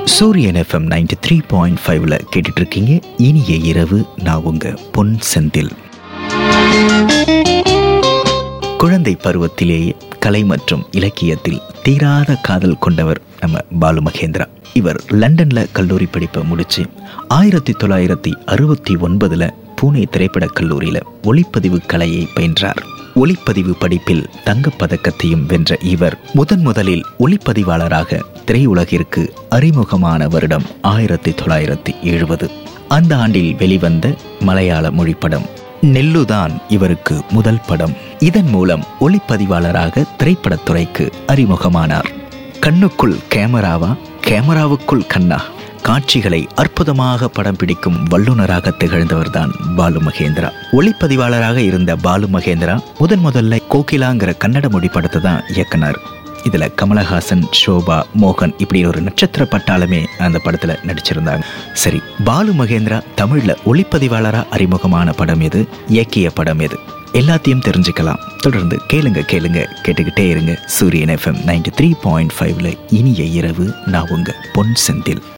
சூரியன் FM ninety three point ஃபைவ்ல கேட்டுட்டு இருக்கீங்க இனிய இரவு நான் உங்க பொன் செந்தில் குழந்தை பருவத்திலேயே கலை மற்றும் இலக்கியத்தில் தீராத காதல் கொண்டவர் நம்ம பாலு மகேந்திரா இவர் லண்டன்ல கல்லூரி படிப்பை முடிச்சு ஆயிரத்தி தொள்ளாயிரத்தி அறுபத்தி ஒன்பதுல பூனே திரைப்படக் கல்லூரியில ஒளிப்பதிவு கலையை பயின்றார் ஒளிப்பதிவு படிப்பில் தங்கப்பதக்கத்தையும் வென்ற இவர் முதன் முதலில் ஒளிப்பதிவாளராக திரையுலகிற்கு அறிமுகமான வருடம் ஆயிரத்தி தொள்ளாயிரத்தி எழுபது அந்த ஆண்டில் வெளிவந்த மலையாள மொழிப்படம் நெல்லுதான் இவருக்கு முதல் படம் இதன் மூலம் ஒளிப்பதிவாளராக திரைப்படத்துறைக்கு அறிமுகமானார் கண்ணுக்குள் கேமராவா கேமராவுக்குள் கண்ணா காட்சிகளை அற்புதமாக படம் பிடிக்கும் வல்லுநராக திகழ்ந்தவர்தான் பாலு மகேந்திரா ஒளிப்பதிவாளராக இருந்த பாலு மகேந்திரா முதன் முதல்ல கோகிலாங்கிற கன்னட மொழி படத்தை தான் இயக்குனார் இதுல கமலஹாசன் ஷோபா மோகன் இப்படி ஒரு நட்சத்திர பட்டாளமே அந்த படத்துல நடிச்சிருந்தாங்க சரி பாலு மகேந்திரா தமிழ்ல ஒளிப்பதிவாளரா அறிமுகமான படம் எது இயக்கிய படம் எது எல்லாத்தையும் தெரிஞ்சுக்கலாம் தொடர்ந்து கேளுங்க கேளுங்க கேட்டுக்கிட்டே இருங்க சூரியன் எஃப்எம் நைன்டி த்ரீ பாயிண்ட் ஃபைவ்ல இனிய இரவு நான் உங்க பொன் செந்தில்